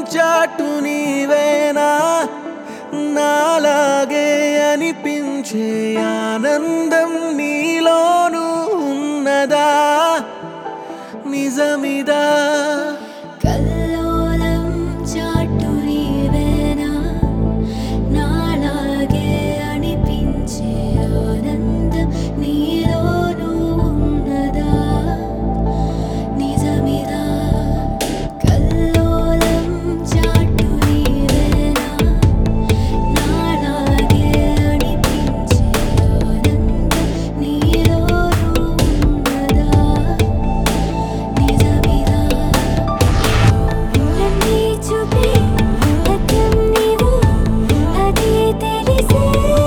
చాటు నీవేనా నాలాగే అనిపించే ఆనందం నీలోనూ ఉన్నదా నిజమిదా కల్లోలం చాటు నీవేనా నాలాగే అనిపించే ఆనందం నీలోనూ ఉన్నదా నిజమిదా కల్లోలం చాటు నీవేనా నాలాగే అనిపించే ఆనందం నీలోనూ ఉన్నదా నిజమిదా నన్నే చూపే అద్దం నీవు అది తెలిసే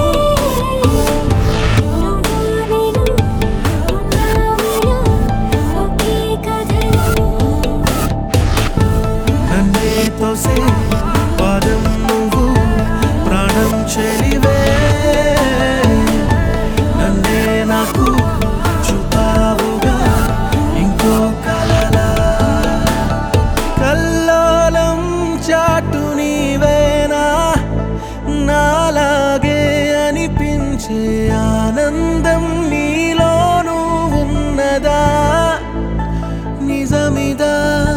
నువ్వు నేను ఉన్నామలా ఒకే కథలో నన్నే తోసే పాదం నువ్వు ప్రాణం చెలివే నన్నే నాకు చూపావుగా ఇంకో కలలా కల్లోలం చాటు నీవేనా నాలాగే అనిపించే ఆనందం నీలోనూ ఉన్నదా నిజమిదా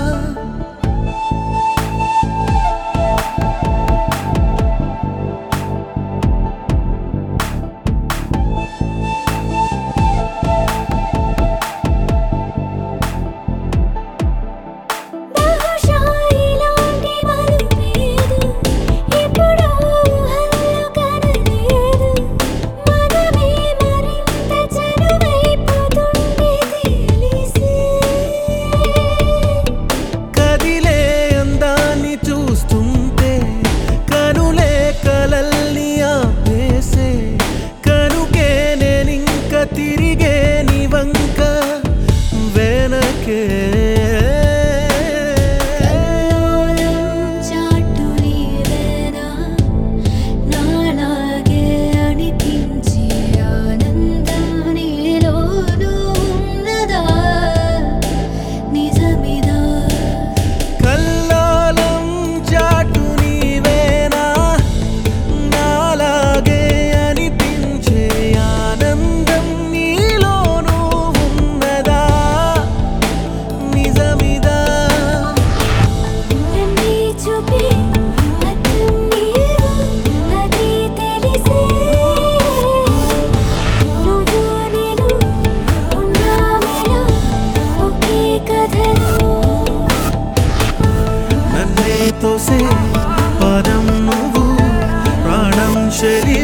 బహుశా ఇలాంటి మరుపేదు ఎప్పుడూ ఊహల్లో కనలేదు మనమే మరింత చనువైపోతుండే తెలిసే కదిలే అందాన్ని చూస్తుంటే కనులే కలల్ని ఆపేసే కనుకే నేనింక తిరిగే నివంక వెనకే కల్లోలం చాటు నీవేనా నాలాగే అనిపించే ఆనందం నీలోనూ ఉన్నదా నిజమిదా కల్లోలం చాటు నీవేనా నాలాగే అనిపించే ఆనందం నీలోనూ ఉన్నదా నిజమిదా నన్నే చూపే అద్దం నీవు అది తెలిసే నువ్వు నేను ఉన్నామలా ఒకే కథలో నన్నే తోసే పదం నువ్వు ప్రాణం చెలి